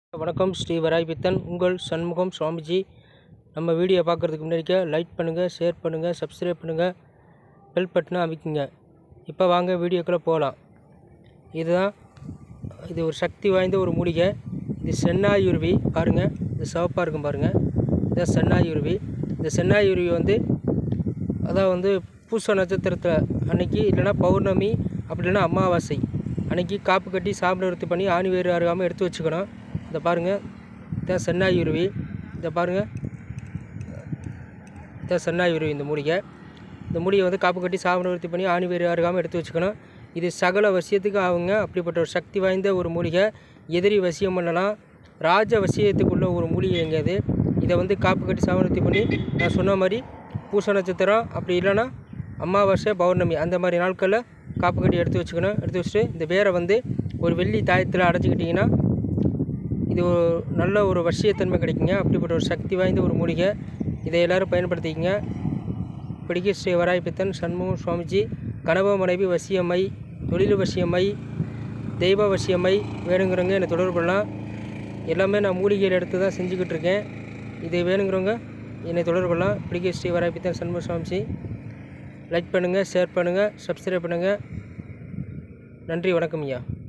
வணக்கம் ஸ்ரீ வராய்பித்தன் உங்கள் சண்முகம் சுவாமிஜி நம்ம வீடியோ பார்க்குறதுக்கு முன்னாடிக்க லைக் பண்ணுங்கள் ஷேர் பண்ணுங்கள் சப்ஸ்கிரைப் பண்ணுங்கள் பெல் பட்டனை அமைக்குங்க இப்போ வாங்க வீடியோக்குள்ளே போகலாம் இதுதான் இது ஒரு சக்தி வாய்ந்த ஒரு மூலிகை இது சென்னாயுருவி பாருங்கள் இது சிவப்பாக இருக்கும் பாருங்கள் இதுதான் சென்னாயுருவி இந்த சென்னாயுருவி வந்து அதான் வந்து பூச நட்சத்திரத்தில் அன்னைக்கு இல்லைன்னா பௌர்ணமி அப்படி இல்லைன்னா அமாவாசை அன்னைக்கு காப்பு கட்டி சாப்பிட பண்ணி ஆணி வேறு அருகாமல் எடுத்து வச்சுக்கணும் இதை பாருங்கள் இதான் சென்னாயுருவி இதை பாருங்கள் இதான் சென்னாயுருவி இந்த மூலிகை இந்த மூலிகை வந்து காப்பு கட்டி சாப்பிட பண்ணி ஆணி வேறு அருகாமல் எடுத்து வச்சுக்கணும் இது சகல வசியத்துக்கு ஆகுங்க அப்படிப்பட்ட ஒரு சக்தி வாய்ந்த ஒரு மூலிகை எதிரி வசியம் பண்ணலாம் ராஜ வசியத்துக்குள்ள ஒரு மூலிகை எங்க இது இதை வந்து காப்பு கட்டி சாவணத்தி பண்ணி நான் சொன்ன மாதிரி பூச நட்சத்திரம் அப்படி இல்லைன்னா அமாவாசை பௌர்ணமி அந்த மாதிரி நாட்களில் காப்பு கட்டி எடுத்து வச்சுக்கணும் எடுத்து வச்சுட்டு இந்த வேரை வந்து ஒரு வெள்ளி தாயத்தில் அடைச்சிக்கிட்டிங்கன்னா இது ஒரு நல்ல ஒரு வசியத்தன்மை கிடைக்குங்க அப்படிப்பட்ட ஒரு சக்தி வாய்ந்த ஒரு மூலிகை இதை எல்லோரும் பயன்படுத்திக்கங்க இப்படிக்கு ஸ்ரீ வராய்பித்தன் சண்முகம் சுவாமிஜி கனவு மனைவி வசியம்மை தொழில் வசியம்மை தெய்வ வசியம்மை வேணுங்கிறவங்க என்னை தொடர்பு கொள்ளலாம் எல்லாமே நான் மூலிகையில் எடுத்து தான் செஞ்சுக்கிட்டு இருக்கேன் இது வேணுங்கிறவங்க என்னை தொடர்பு கொள்ளலாம் இப்படிக்கு ஸ்ரீ வராய்பித்தன் சண்முக சுவாமிஜி லைக் பண்ணுங்கள் ஷேர் பண்ணுங்கள் சப்ஸ்கிரைப் பண்ணுங்கள் நன்றி வணக்கம் ஐயா